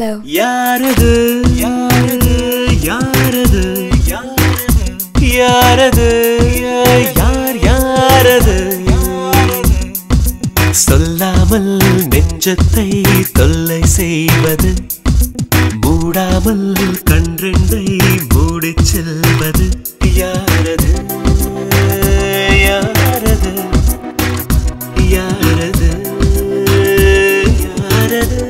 Hello. யாரது யாரது யாரது யாரது யார் யாரது சொல்லாமல் நெஞ்சத்தை தொல்லை செய்வது மூடாமல் கன்றெண்டை மூடிச் செல்வது யாரது யாரது யாரது யாரது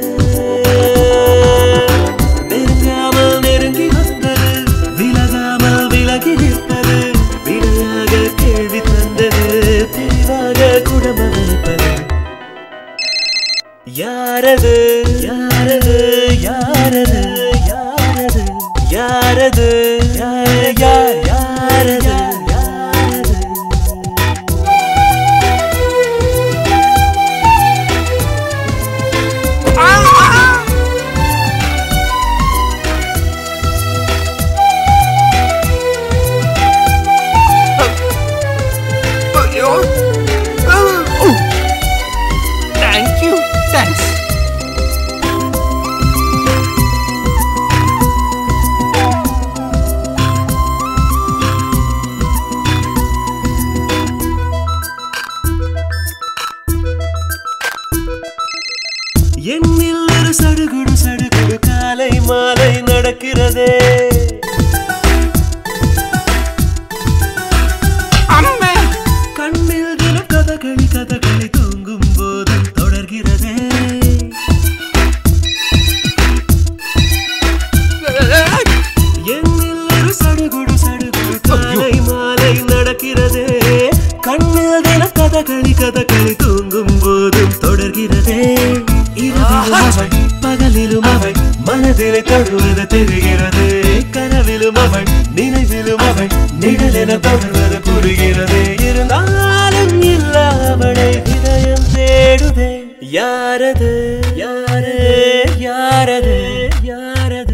நெருங்காமல் நெருங்கி வந்தது விலகாமல் விலகி நிற்பது விடையாக கேள்வி தந்தது தெளிவாக குடும்பம் இருப்பது யாரது யாரது யாரது யாரது யாரது யார் யார் யாரது யாரது Thank you. Thanks. என்னில் ஒரு சடுகுடு சடுகுடு காலை மாலை நடக்கிறதே அம்மே கண்ணில் தினம் கதகளி கதகளி தூங்கும் போது தொடர்கிறதே என்னில் ஒரு சடுகுடு சடுகுடு காலை மாலை நடக்கிறதே கண்ணில் தினம் கதகளி கதகளி தூங்கும் போதும் தொடர்கிறதே இரவிலும் அவள் பகலிலும் அவள் மனதிலே தழுவது தெரிகிறது கனவிலும் அவள் நினைவிலும் அவள் நிழலென தொடர்வது புரிகிறது இருந்தாலும் இல்லாமலே இதயம் தேடுதே யாரது யாரு யாரது யாரது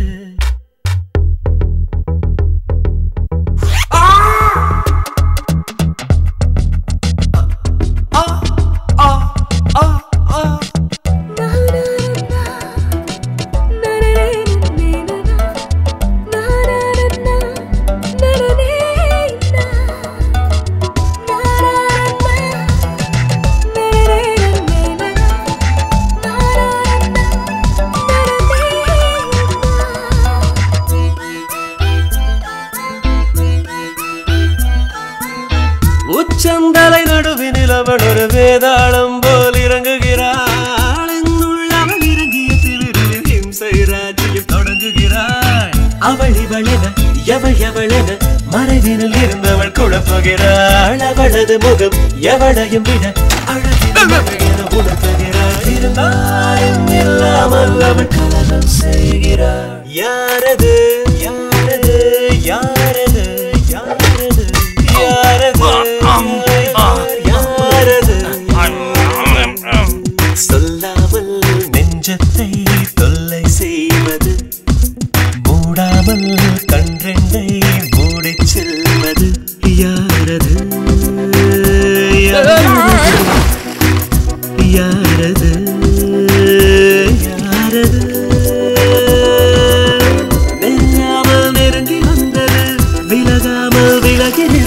உச்சந்தலை நடுவினில் அவள் ஒரு வேதாளம் போல் இறங்குகிறாள் என்னுள் அவள் இறங்கிய திருவில் இம்சை ராஜ்யம் தொடங்குகிறாள் அவள் இவளென எவள் எவளென மறைவினில் இருந்தவள் குழப்புகிறாள் அவளது முகம் எவளையும் விட அழகின மழையென உணர்த்துகிறாள் இருந்தாலும் இல்லாமல் அவள் கலகம் செய்கிறாள் யாரது யாரது யாரது யாரது யாரது யாரது சொல்லாமல் நெஞ்சத்தை தொல்லை செய்வது மூடாமல் கன்றெண்டை மூடிச் செல்வது யாரது யாரது யாரது நெருங்காமல் நெருங்கி வந்தது விலகாமல் விலகி நின்றது.